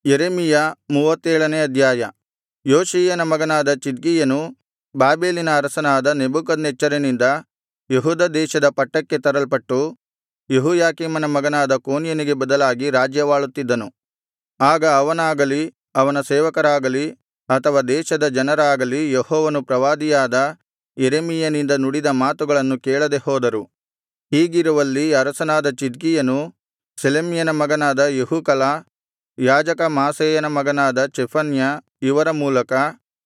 ಯೆರೆಮೀಯ ಮೂವತ್ತೇಳನೇ ಅಧ್ಯಾಯ ಯೋಷೀಯನ ಮಗನಾದ ಚಿದ್ಕೀಯನು ಬಾಬೆಲಿನ ಅರಸನಾದ ನೆಬೂಕದ್ನೆಚ್ಚರನಿಂದ ಯೆಹೂದ ದೇಶದ ಪಟ್ಟಕ್ಕೆ ತರಲ್ಪಟ್ಟು ಯೆಹೋಯಾಕೀಮನ ಮಗನಾದ ಕೋನ್ಯನಿಗೆ ಬದಲಾಗಿ ರಾಜ್ಯವಾಳುತ್ತಿದ್ದನು ಆಗ ಅವನಾಗಲಿ ಅವನ ಸೇವಕರಾಗಲಿ ಅಥವಾ ದೇಶದ ಜನರಾಗಲಿ ಯೆಹೋವನು ಪ್ರವಾದಿಯಾದ ಯೆರೆಮೀಯನಿಂದ ನುಡಿದ ಮಾತುಗಳನ್ನು ಕೇಳದೆ ಹೋದರು ಹೀಗಿರುವಲ್ಲಿ ಅರಸನಾದ ಚಿದ್ಕೀಯನು ಶೆಲೆಮ್ಯನ ಮಗನಾದ ಯೆಹೂಕಲ ಯಾಜಕ ಮಾಸೇಯನ ಮಗನಾದ ಚೆಫನ್ಯ ಇವರ ಮೂಲಕ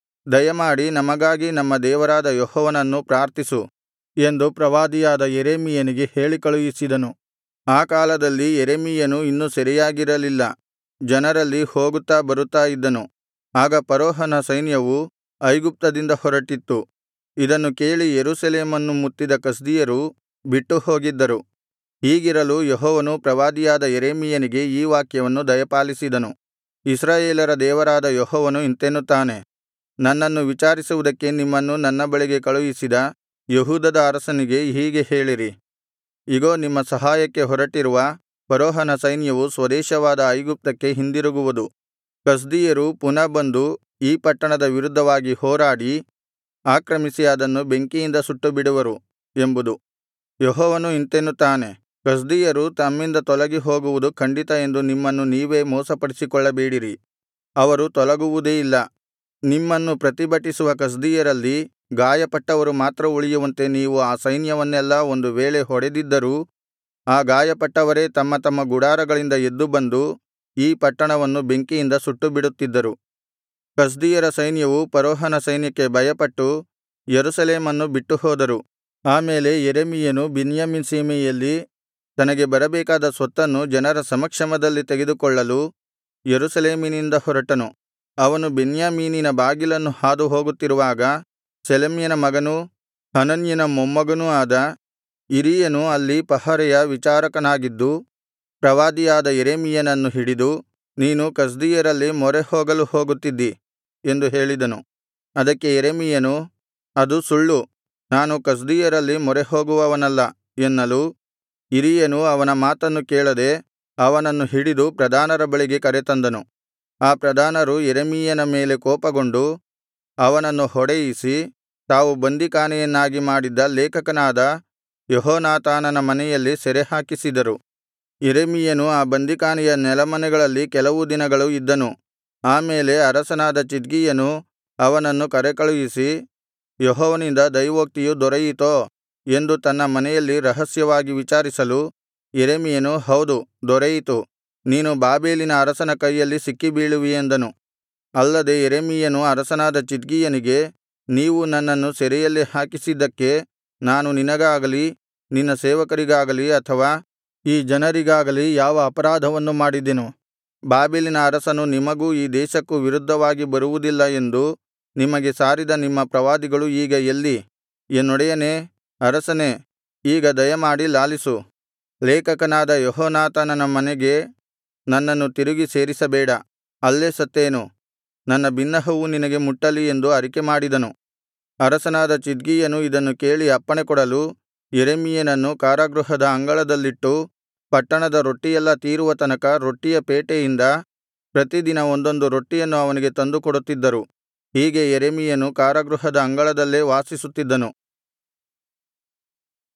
ದಯಮಾಡಿ ನಮಗಾಗಿ ನಮ್ಮ ದೇವರಾದ ಯೆಹೋವನನ್ನು ಪ್ರಾರ್ಥಿಸು ಎಂದು ಪ್ರವಾದಿಯಾದ ಯೆರೆಮೀಯನಿಗೆ ಹೇಳಿ ಕಳುಹಿಸಿದನು ಆ ಕಾಲದಲ್ಲಿ ಯೆರೆಮೀಯನು ಇನ್ನೂ ಸೆರೆಯಾಗಿರಲಿಲ್ಲ ಜನರಲ್ಲಿ ಹೋಗುತ್ತಾ ಬರುತ್ತಾ ಇದ್ದನು ಆಗ ಫರೋಹನ ಸೈನ್ಯವು ಐಗುಪ್ತದಿಂದ ಹೊರಟಿತ್ತು ಇದನ್ನು ಕೇಳಿ ಯೆರೂಸಲೇಮನ್ನು ಮುತ್ತಿದ ಕಸ್ದೀಯರು ಬಿಟ್ಟು ಹೋಗಿದ್ದರು ಹೀಗಿರಲು ಯೆಹೋವನು ಪ್ರವಾದಿಯಾದ ಯೆರೆಮೀಯನಿಗೆ ಈ ವಾಕ್ಯವನ್ನು ದಯಪಾಲಿಸಿದನು ಇಸ್ರಾಯೇಲರ ದೇವರಾದ ಯೆಹೋವನು ಇಂತೆನ್ನುತ್ತಾನೆ ನನ್ನನ್ನು ವಿಚಾರಿಸುವುದಕ್ಕೆ ನಿಮ್ಮನ್ನು ನನ್ನ ಬಳಿಗೆ ಕಳುಹಿಸಿದ ಯೆಹೂದದ ಅರಸನಿಗೆ ಹೀಗೆ ಹೇಳಿರಿ ಇಗೋ ನಿಮ್ಮ ಸಹಾಯಕ್ಕೆ ಹೊರಟಿರುವ ಫರೋಹನ ಸೈನ್ಯವು ಸ್ವದೇಶವಾದ ಐಗುಪ್ತಕ್ಕೆ ಹಿಂದಿರುಗುವುದು ಕಸ್ದೀಯರು ಪುನಃ ಬಂದು ಈ ಪಟ್ಟಣದ ವಿರುದ್ಧವಾಗಿ ಹೋರಾಡಿ ಆಕ್ರಮಿಸಿ ಅದನ್ನು ಬೆಂಕಿಯಿಂದ ಸುಟ್ಟುಬಿಡುವರು ಎಂಬುದು ಯೆಹೋವನು ಇಂತೆನ್ನುತ್ತಾನೆ ಕಸ್ದೀಯರು ತಮ್ಮಿಂದ ತೊಲಗಿ ಹೋಗುವುದು ಖಂಡಿತ ಎಂದು ನಿಮ್ಮನ್ನು ನೀವೇ ಮೋಸಪಡಿಸಿಕೊಳ್ಳಬೇಡಿರಿ ಅವರು ತೊಲಗುವುದೇ ಇಲ್ಲ ನಿಮ್ಮನ್ನು ಪ್ರತಿಭಟಿಸುವ ಕಸ್ದೀಯರಲ್ಲಿ ಗಾಯಪಟ್ಟವರು ಮಾತ್ರ ಉಳಿಯುವಂತೆ ನೀವು ಆ ಸೈನ್ಯವನ್ನೆಲ್ಲಾ ಒಂದು ವೇಳೆ ಹೊಡೆದಿದ್ದರೂ ಆ ಗಾಯಪಟ್ಟವರೇ ತಮ್ಮ ತಮ್ಮ ಗುಡಾರಗಳಿಂದ ಎದ್ದು ಬಂದು ಈ ಪಟ್ಟಣವನ್ನು ಬೆಂಕಿಯಿಂದ ಸುಟ್ಟುಬಿಡುತ್ತಿದ್ದರು ಕಸ್ದೀಯರ ಸೈನ್ಯವು ಫರೋಹನ ಸೈನ್ಯಕ್ಕೆ ಭಯಪಟ್ಟು ಯೆರೂಸಲೇಮನ್ನು ಬಿಟ್ಟುಹೋದರು ಆಮೇಲೆ ಯೆರೆಮೀಯನು ಬೆನ್ಯಾಮೀನ್ ಸೀಮೆಯಲ್ಲಿ ತನಗೆ ಬರಬೇಕಾದ ಸ್ವತ್ತನ್ನು ಜನರ ಸಮಕ್ಷಮದಲ್ಲಿ ತೆಗೆದುಕೊಳ್ಳಲು ಯೆರೂಸಲೇಮಿನಿಂದ ಹೊರಟನು ಅವನು ಬೆನ್ಯಾಮೀನಿನ ಬಾಗಿಲನ್ನು ಹಾದು ಹೋಗುತ್ತಿರುವಾಗ ಶೆಲೆಮ್ಯನ ಮಗನೂ ಹನನ್ಯನ ಮೊಮ್ಮಗನೂ ಆದ ಇರೀಯನು ಅಲ್ಲಿ ಪಹರೆಯ ವಿಚಾರಕನಾಗಿದ್ದು ಪ್ರವಾದಿಯಾದ ಯೆರೆಮೀಯನನ್ನು ಹಿಡಿದು ನೀನು ಕಸ್ದೀಯರಲ್ಲಿ ಮೊರೆಹೋಗಲು ಹೋಗುತ್ತಿದ್ದಿ ಎಂದು ಹೇಳಿದನು ಅದಕ್ಕೆ ಯೆರೆಮೀಯನು ಅದು ಸುಳ್ಳು ನಾನು ಕಸ್ದೀಯರಲ್ಲಿ ಮೊರೆಹೋಗುವವನಲ್ಲ ಎನ್ನಲು ಇರೀಯನು ಅವನ ಮಾತನ್ನು ಕೇಳದೆ ಅವನನ್ನು ಹಿಡಿದು ಪ್ರಧಾನರ ಬಳಿಗೆ ಕರೆತಂದನು ಆ ಪ್ರಧಾನರು ಯೆರೆಮೀಯನ ಮೇಲೆ ಕೋಪಗೊಂಡು ಅವನನ್ನು ಹೊಡೆಯಿಸಿ ತಾವು ಬಂದಿಖಾನೆಯನ್ನಾಗಿ ಮಾಡಿದ್ದ ಲೇಖಕನಾದ ಯೆಹೋನಾಥಾನನ ಮನೆಯಲ್ಲಿ ಸೆರೆಹಾಕಿಸಿದರು ಯೆರೆಮೀಯನು ಆ ಬಂದಿಖಾನೆಯ ನೆಲಮನೆಗಳಲ್ಲಿ ಕೆಲವು ದಿನಗಳು ಇದ್ದನು ಆಮೇಲೆ ಅರಸನಾದ ಚಿದ್ಕೀಯನು ಅವನನ್ನು ಕರೆಕಳುಹಿಸಿ ಯೆಹೋವನಿಂದ ದೈವೋಕ್ತಿಯು ದೊರೆಯಿತೋ ಎಂದು ತನ್ನ ಮನೆಯಲ್ಲಿ ರಹಸ್ಯವಾಗಿ ವಿಚಾರಿಸಲು ಯೆರೆಮೀಯನು ಹೌದು ದೊರೆಯಿತು ನೀನು ಬಾಬೆಲಿನ ಅರಸನ ಕೈಯಲ್ಲಿ ಸಿಕ್ಕಿಬೀಳುವಿ ಎಂದನು ಅಲ್ಲದೆ ಯೆರೆಮೀಯನು ಅರಸನಾದ ಚಿದ್ಕೀಯನಿಗೆ ನೀವು ನನ್ನನ್ನು ಸೆರೆಯಲ್ಲಿ ಹಾಕಿಸಿದ್ದಕ್ಕೆ ನಾನು ನಿನಗಾಗಲಿ ನಿನ್ನ ಸೇವಕರಿಗಾಗಲಿ ಅಥವಾ ಈ ಜನರಿಗಾಗಲಿ ಯಾವ ಅಪರಾಧವನ್ನು ಮಾಡಿದೆನು ಬಾಬೆಲಿನ ಅರಸನು ನಿಮಗೂ ಈ ದೇಶಕ್ಕೂ ವಿರುದ್ಧವಾಗಿ ಬರುವುದಿಲ್ಲ ಎಂದು ನಿಮಗೆ ಸಾರಿದ ನಿಮ್ಮ ಪ್ರವಾದಿಗಳು ಈಗ ಎಲ್ಲಿ ಎನ್ನೊಡೆಯನೇ ಅರಸನೇ ಈಗ ದಯಮಾಡಿ ಲಾಲಿಸು ಲೇಖಕನಾದ ಯೆಹೋನಾಥಾನನ ಮನೆಗೆ ನನ್ನನ್ನು ತಿರುಗಿ ಸೇರಿಸಬೇಡ ಅಲ್ಲೇ ಸತ್ತೇನು ನನ್ನ ಬಿನ್ನಹವು ನಿನಗೆ ಮುಟ್ಟಲಿ ಎಂದು ಅರಿಕೆಮಾಡಿದನು ಅರಸನಾದ ಚಿದ್ಕೀಯನು ಇದನ್ನು ಕೇಳಿ ಅಪ್ಪಣೆಕೊಡಲು ಯೆರೆಮೀಯನನ್ನು ಕಾರಾಗೃಹದ ಅಂಗಳದಲ್ಲಿಟ್ಟು ಪಟ್ಟಣದ ರೊಟ್ಟಿಯೆಲ್ಲಾ ತೀರುವ ತನಕ ರೊಟ್ಟಿಯ ಪೇಟೆಯಿಂದ ಪ್ರತಿದಿನ ಒಂದೊಂದು ರೊಟ್ಟಿಯನ್ನು ಅವನಿಗೆ ತಂದುಕೊಡುತ್ತಿದ್ದರು ಹೀಗೆ ಯೆರೆಮೀಯನು ಕಾರಾಗೃಹದ ಅಂಗಳದಲ್ಲೇ ವಾಸಿಸುತ್ತಿದ್ದನು